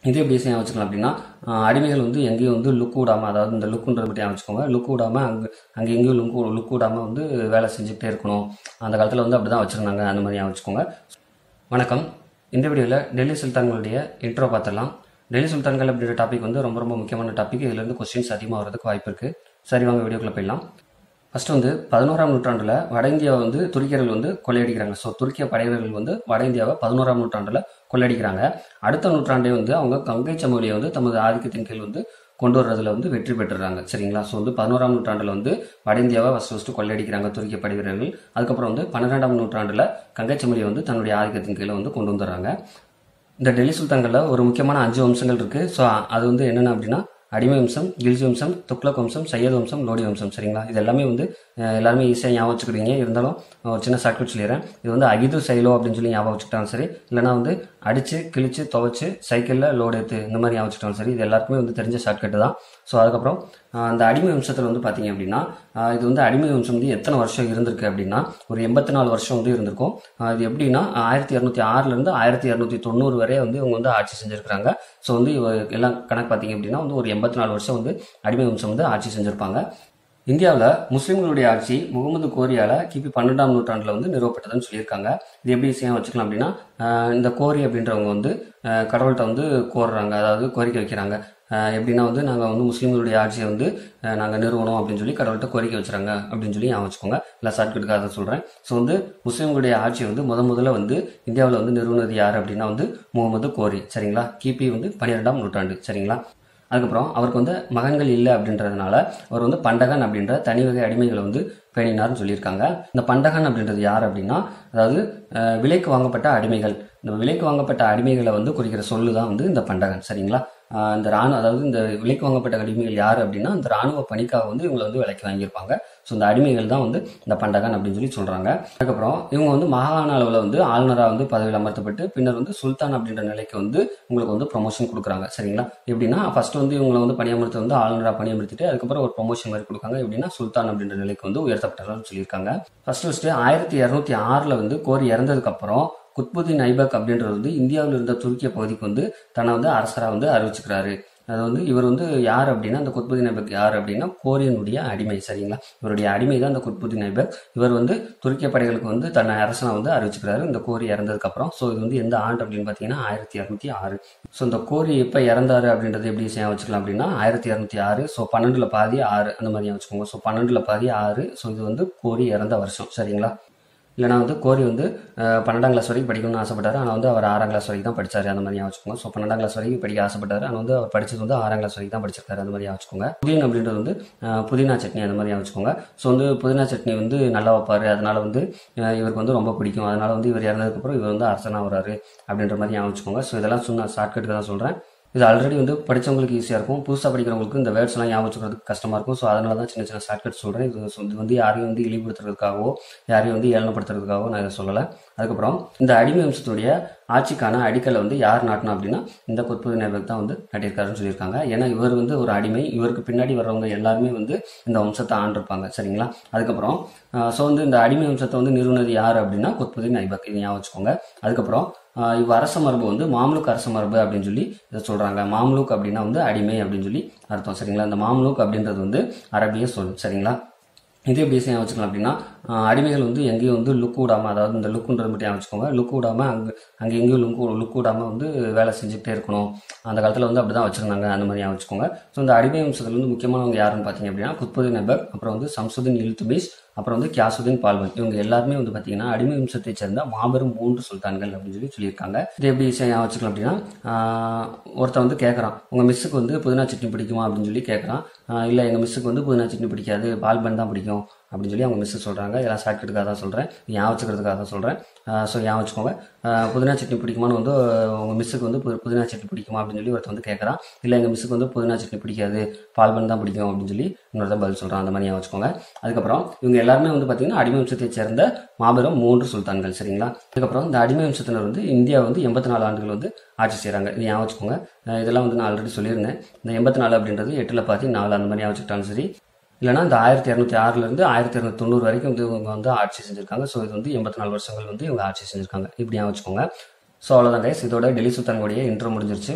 இது எப்படி ஈஸியாக வச்சுக்கலாம் அப்படின்னா ஆஹ் அடிமைகள் வந்து எங்கேயும் வந்து லுக் விடாமல் அதாவது இந்த லுக்குன்றது பற்றி வச்சுக்கோங்க லுக் விடாமல் அங்கே அங்கே எங்கேயும் லுக் லுக் விடாமல் வந்து வேலை செஞ்சுக்கிட்டே இருக்கணும் அந்த காலத்தில் வந்து அப்படி தான் வச்சுருந்தாங்க அந்த மாதிரி ஞாபகம் வச்சுக்கோங்க வணக்கம் இந்த வீடியோவில் டெல்லி சுல்தான்களுடைய இன்ட்ரோ பார்த்துடலாம் டெல்லி சுல்தான்கள் அப்படின்ற டாபிக் வந்து ரொம்ப ரொம்ப முக்கியமான டாபிக் இதுலேருந்து கொஸ்டின்ஸ் அதிகமாக வரதுக்கு வாய்ப்பு இருக்குது சரி வாங்க வீடியோக்குள்ளே போயிடலாம் ஃபர்ஸ்ட் வந்து பதினோராம் நூற்றாண்டில் வட இந்தியாவை வந்து துருக்கியர்கள் வந்து கொள்ளையடிக்கிறாங்க ஸோ துருக்கிய படைவீரர்கள் வந்து வட இந்தியாவை பதினோராம் நூற்றாண்டில் கொள்ளையடிக்கிறாங்க அடுத்த நூற்றாண்டே வந்து அவங்க கங்கை சமவெளியை வந்து தமது ஆதிக்கத்தின் கீழ் வந்து கொண்டு வர்றதுல வந்து வெற்றி பெற்றுறாங்க சரிங்களா ஸோ வந்து பதினோராம் நூற்றாண்டில் வந்து வட இந்தியாவை ஃபஸ்ட் ஃபஸ்ட்டு கொள்ளையடிக்கிறாங்க துருக்கிய படைவீரர்கள் அதுக்கப்புறம் வந்து பன்னிரெண்டாம் நூற்றாண்டில் கங்கை சமவெளியை வந்து தன்னுடைய ஆதிக்கத்தின் கீழே வந்து கொண்டு வந்துடுறாங்க இந்த டெல்லி சுல்தான்களில் ஒரு முக்கியமான அஞ்சு வம்சங்கள் இருக்குது ஸோ அது வந்து என்னென்ன அப்படின்னா அடிமை வம்சம் கில்ஜி வம்சம் துக்ளக் வம்சம் சையத் வம்சம் லோடி வம்சம் சரிங்களா இது எல்லாமே வந்து அஹ், எல்லாருமே ஈஸியாக ஞாபகம் வச்சுக்கிட்டீங்க இருந்தாலும் ஒரு சின்ன ஷார்ட்கட் சொல்லிடுறேன் இது வந்து அகிது சைலோ அப்படின்னு சொல்லி ஞாபகம் வச்சுக்கிட்டாலும் சரி இல்லைனா வந்து அடித்து கிழிச்சு துவைச்சு சைக்கிளில் லோடு ஏற்று இந்த மாதிரி ஞாபகம் வச்சுக்கிட்டாலும் சரி இது எல்லாருக்குமே வந்து தெரிஞ்ச ஷார்ட்கட் தான் ஸோ அதுக்கப்புறம் அஹ், அந்த அடிமை வம்சத்தில் வந்து பார்த்தீங்க அப்படின்னா அஹ், இது வந்து அடிமை வம்சம் வந்து எத்தனை வருஷம் இருந்திருக்கு அப்படின்னா ஒரு எண்பத்தி நாலு வருஷம் வந்து இருந்திருக்கும் அஹ், இது எப்படின்னா ஆயிரத்தி இரநூத்தி ஆறுலேருந்து ஆயிரத்தி இரநூத்தி தொண்ணூறு வரை வந்து இவங்க வந்து ஆட்சி செஞ்சுருக்காங்க ஸோ வந்து இவ எல்லாம் கணக்கு பார்த்தீங்க அப்படின்னா வந்து ஒரு எண்பத்தி நாலு வருஷம் வந்து அடிமை வம்சம் வந்து ஆட்சி செஞ்சுருப்பாங்க இந்தியாவில் முஸ்லீம்களுடைய ஆட்சி முகமது கோரியால கிபி பன்னெண்டாம் நூற்றாண்டில் வந்து நிறுவப்பட்டதுன்னு சொல்லியிருக்காங்க இது எப்படி ஈஸியாக வச்சுக்கலாம் அப்படின்னா ஆஹ் இந்த கோரி அப்படின்றவங்க வந்து ஆஹ் கடவுள்கிட்ட வந்து கோருறாங்க அதாவது கோரிக்கை வைக்கிறாங்க ஆஹ் எப்படின்னா வந்து நாங்கள் வந்து முஸ்லீம்களுடைய ஆட்சியை வந்து நாங்கள் நிறுவனம் அப்படின்னு சொல்லி கடவுள்கிட்ட கோரிக்கை வச்சுறாங்க அப்படின்னு சொல்லி ஞாபகம் வச்சுக்கோங்க இல்லை ஷார்ட்கட்டுக்காக அதை சொல்கிறேன் ஸோ வந்து முஸ்லீம்களுடைய ஆட்சியை வந்து முத முதல்ல வந்து இந்தியாவில் வந்து நிறுவனது யார் அப்படின்னா வந்து முகமது கோரி சரிங்களா கிபி வந்து பன்னிரெண்டாம் நூற்றாண்டு சரிங்களா அதுக்கப்புறம் அவருக்கு வந்து மகன்கள் இல்லை அப்படின்றதுனால அவர் வந்து பண்டகன் அப்படின்ற தனி வகை அடிமைகளை வந்து பேணினார்னு சொல்லியிருக்காங்க இந்த பண்டகன் அப்படின்றது யார் அப்படின்னா அதாவது அஹ், விலைக்கு வாங்கப்பட்ட அடிமைகள் இந்த விலைக்கு வாங்கப்பட்ட அடிமைகளை வந்து குறிக்கிற சொல்லு தான் வந்து இந்த பண்டகன் சரிங்களா அஹ், இந்த ராணுவ அதாவது இந்த விலைக்கு வாங்கப்பட்ட அடிமைகள் யார் அப்படின்னா இந்த ராணுவ பணிக்காக வந்து இவங்களை வந்து விலைக்கு வாங்கியிருப்பாங்க ஸோ இந்த அடிமைகள் தான் வந்து இந்த பண்டகன் அப்படின்னு சொல்லி சொல்கிறாங்க அதுக்கப்புறம் இவங்க வந்து மாகாண அளவில் வந்து ஆளுநராக வந்து பதவியில் அமர்த்தப்பட்டு பின்னர் வந்து சுல்தான் அப்படின்ற நிலைக்கு வந்து உங்களுக்கு வந்து ப்ரொமோஷன் கொடுக்குறாங்க சரிங்களா எப்படின்னா ஃபர்ஸ்ட் வந்து இவங்களை வந்து பணியமர்த்த வந்து ஆளுநராக பணியமர்த்திட்டு அதுக்கப்புறம் ஒரு ப்ரொமோஷன் மாதிரி கொடுக்காங்க எப்படின்னா சுல்தான் அப்படின்ற நிலைக்கு வந்து உயர்த்தப்பட்டதான்னு சொல்லியிருக்காங்க ஃபர்ஸ்ட் ஃபர்ஸ்ட் ஆயிரத்தி இரநூத்தி ஆறில் வந்து கோரி இறந்ததுக்கு அப்புறம் குத்புதீன் ஐபக் அப்படின்றது வந்து இந்தியாவில் இருந்த துருக்கிய பகுதிக்கு வந்து தன்னை வந்து அரசராக வந்து அறிவிச்சுக்கிறாரு அது வந்து இவர் வந்து யார் அப்படின்னா அந்த குத்புதீன் ஐபக் யார் அப்படின்னா கோரியனுடைய அடிமை சரிங்களா இவருடைய அடிமை தான் அந்த குத்புதீன் ஐபக் இவர் வந்து துருக்கிய படைகளுக்கு வந்து தன்னை அரசனை வந்து அறிவிச்சுக்கிறாரு இந்த கோரி இறந்ததுக்கு அப்புறம் ஸோ இது வந்து எந்த ஆண்டு அப்படின்னு பார்த்தீங்கன்னா ஆயிரத்தி இரநூத்தி ஆறு ஸோ இந்த கோரி எப்போ இறந்தாரு அப்படின்றது எப்படி ஞாபகம் வச்சுக்கலாம் அப்படின்னா ஆயிரத்தி இரநூத்தி ஆறு ஸோ பன்னெண்டுல பாதி ஆறு அந்த மாதிரி ஞாபகம் வச்சுக்கோங்க ஸோ பன்னெண்டுல பாதி ஆறு ஸோ இது வந்து கோரி இறந்த வருஷம் சரிங்களா இல்லைனா வந்து கோரி வந்து அஹ், பன்னெண்டாம் கிளாஸ் வரைக்கும் படிக்கணும்னு ஆசைப்பட்டாரு ஆனால் வந்து அவர் ஆறாம் கிளாஸ் வரைக்கும் தான் படிச்சாரு அந்த மாதிரி ஞாபகம் வச்சுக்கோங்க ஸோ பன்னெண்டாம் கிளாஸ் வரைக்கும் படிக்க ஆசைப்பட்டாரு ஆனால் வந்து அவர் படிச்சது வந்து ஆறாம் கிளாஸ் வரைக்கும் தான் படிச்சிருக்காரு அந்த மாதிரி ஞாபகம் வச்சுக்கோங்க புதின் அப்படின்றது வந்து அஹ், புதினா சட்னி அந்த மாதிரி ஞாபகம் வச்சுக்கோங்க ஸோ வந்து புதினா சட்னி வந்து நல்லா வைப்பாரு அதனால வந்து அஹ், இவருக்கு வந்து ரொம்ப பிடிக்கும் அதனால வந்து இவர் இறந்ததுக்கப்புறம் இவர் வந்து அரசனாக வராரு அப்படின்ற மாதிரி ஞாபகம் வச்சுக்கோங்க ஸோ இதெல்லாம் சொன்ன ஷார்ட்கட்டுக்கு தான் சொல்கிறேன் இது ஆல்ரெடி வந்து படிச்சவங்களுக்கு ஈஸியாக இருக்கும் புதுசாக படிக்கிறவங்களுக்கு இந்த வேர்ட்ஸ் எல்லாம் ஞாபகம் வச்சுக்கிறதுக்கு கஷ்டமாக இருக்கும் ஸோ அதனால தான் சின்ன சின்ன ஷார்ட்கட் சொல்கிறேன் இது சொ- இது வந்து யாரையும் வந்து இழிவுபடுத்துறதுக்காகவோ யாரையும் வந்து ஏளனப்படுத்துறதுக்காகவோ நான் இதை சொல்லலை அதுக்கப்புறம் இந்த அடிமை வம்சத்துடைய ஆட்சிக்கான அடிக்கலை வந்து யார் நாட்டினா அப்படின்னா இந்த குத்புதீன் ஐபக் தான் வந்து நாட்டியிருக்காருன்னு சொல்லியிருக்காங்க ஏன்னா இவர் வந்து ஒரு அடிமை இவருக்கு பின்னாடி வர்றவங்க எல்லாருமே வந்து இந்த வம்சத்தை ஆண்டிருப்பாங்க சரிங்களா அதுக்கப்புறம் ஸோ வந்து இந்த அடிமை வம்சத்தை வந்து நிறுவனது யார் அப்படின்னா குத்புதீன் ஐபக் இது ஞாபகம் வச்சுக்கோங்க அதுக்கப்புறம் ஆஹ் இவ் அரச மரபு வந்து மாம்லுக் அரச மரபு அப்படின்னு சொல்லி இதை சொல்றாங்க மாம்லுக் அப்படின்னா வந்து அடிமை அப்படின்னு சொல்லி அர்த்தம் சரிங்களா இந்த மாம்லுக் அப்படின்றது வந்து அரபிய சொல் சரிங்களா இது எப்படி ஞாபகம் வச்சுக்கலாம் அப்படின்னா ஆஹ் அடிமைகள் வந்து எங்கேயும் வந்து லுக் விடாமல் அதாவது இந்த லுக்குன்றது மட்டும் ஞாபகம் வச்சுக்கோங்க லுக் விடாமல் அங்கே அங்கே எங்கேயும் லுக் லுக் விடாமல் வந்து வேலை செஞ்சுக்கிட்டே இருக்கணும் அந்த காலத்தில் வந்து அப்படி தான் வச்சுருந்தாங்க அந்த மாதிரி ஞாபகம் வச்சுக்கோங்க ஸோ இந்த அடிமை வம்சத்தில் வந்து முக்கியமானவங்க யாருன்னு பார்த்தீங்க அப்படின்னா குத்புதீன் ஐபக் அப்புறம் வந்து சம்சுதீன் இல்துமிஷ் அப்புறம் வந்து கியாசுதீன் பால்வன் இவங்க எல்லாருமே வந்து பார்த்தீங்கன்னா அடிமை வம்சத்தை சேர்ந்த மாபெரும் மூன்று சுல்தான்கள் அப்படின்னு சொல்லி சொல்லியிருக்காங்க இது எப்படி ஈஸியாக ஞாபகம் வச்சுக்கலாம் அப்படின்னா ஆஹ் ஒருத்தன் வந்து கேட்குறான் உங்கள் மிஸ்ஸுக்கு வந்து புதினா சட்னி பிடிக்குமா அப்படின்னு சொல்லி கேட்குறான் இல்லை எங்கள் மிஸ்ஸுக்கு வந்து புதினா சட்னி பிடிக்காது பால்பன் தான் பிடிக்கும் அப்படின்னு சொல்லி அவங்க மிஸ்ஸு சொல்கிறாங்க எல்லாம் ஷார்ட்கட்டுக்காக தான் சொல்கிறேன் ஞாபகம் வச்சுக்கிறதுக்காக தான் சொல்கிறேன் ஸோ ஞாபகம் வச்சுக்கோங்க ஆஹ் புதினா சட்னி பிடிக்குமான்னு வந்து உங்கள் மிஸ்ஸுக்கு வந்து பு- புதினா சட்னி பிடிக்குமா அப்படின்னு சொல்லி ஒருத்தன் வந்து கேட்குறான் இல்லை எங்கள் மிஸ்ஸுக்கு வந்து புதினா சட்னி பிடிக்காது பால்பன் தான் பிடிக்கும் அப்படின்னு சொல்லி இன்னொருத்தன் பதில் சொல்கிறான் அந்த மாதிரி ஞாபகம் வச்சுக்கோங்க அதுக்கப்புறம் இவங்க எல்லாருமே வந்து பார்த்தீங்கன்னா அடிமை வம்சத்தை சேர்ந்த மாபெரும் மூன்று சுல்தான்கள் சரிங்களா அதுக்கப்புறம் இந்த அடிமை வம்சத்தினர் வந்து இந்தியா வந்து எண்பத்தி நாலு ஆண்டுகள் வந்து ஆட்சி செய்கிறாங்க இது ஞாபகம் வச்சுக்கோங்க அஹ் இதெல்லாம் வந்து நான் ஆல்ரெடி சொல்லியிருந்தேன் இந்த எண்பத்தி நாலு அப்படின்றது எட்டில் பார்த்து நாலு அந்த மாதிரி ஞாபகம் வச்சுக்கிட்டாலும் சரி இல்லைனா இந்த ஆயிரத்தி இரநூத்தி ஆறுலேருந்து ஆயிரத்தி இரநூத்தி தொண்ணூறு வரைக்கும் வந்து இவங்க வந்து ஆட்சி செஞ்சுருக்காங்க ஸோ இது வந்து எண்பத்தி நாலு வருஷங்கள் வந்து இவங்க ஆட்சி செஞ்சுருக்காங்க இப்படி ஞாபகம் வச்சுக்கோங்க ஸோ அவ்வளோதான் கைஸ் இதோட டெல்லி சுல்தான்களுடைய இன்ட்ரோ முடிஞ்சிருச்சு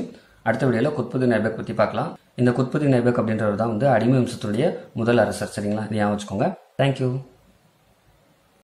அடுத்த வீடியோவில் குத்புதீன் ஐபக் பற்றி பார்க்கலாம் இந்த குத்புதீன் ஐபக் அப்படின்றவர் தான் வந்து அடிமை வம்சத்துடைய முதல் அரசர் சரிங்களா இது ஞாபகம் வச்சுக்கோங்க தேங்க்யூ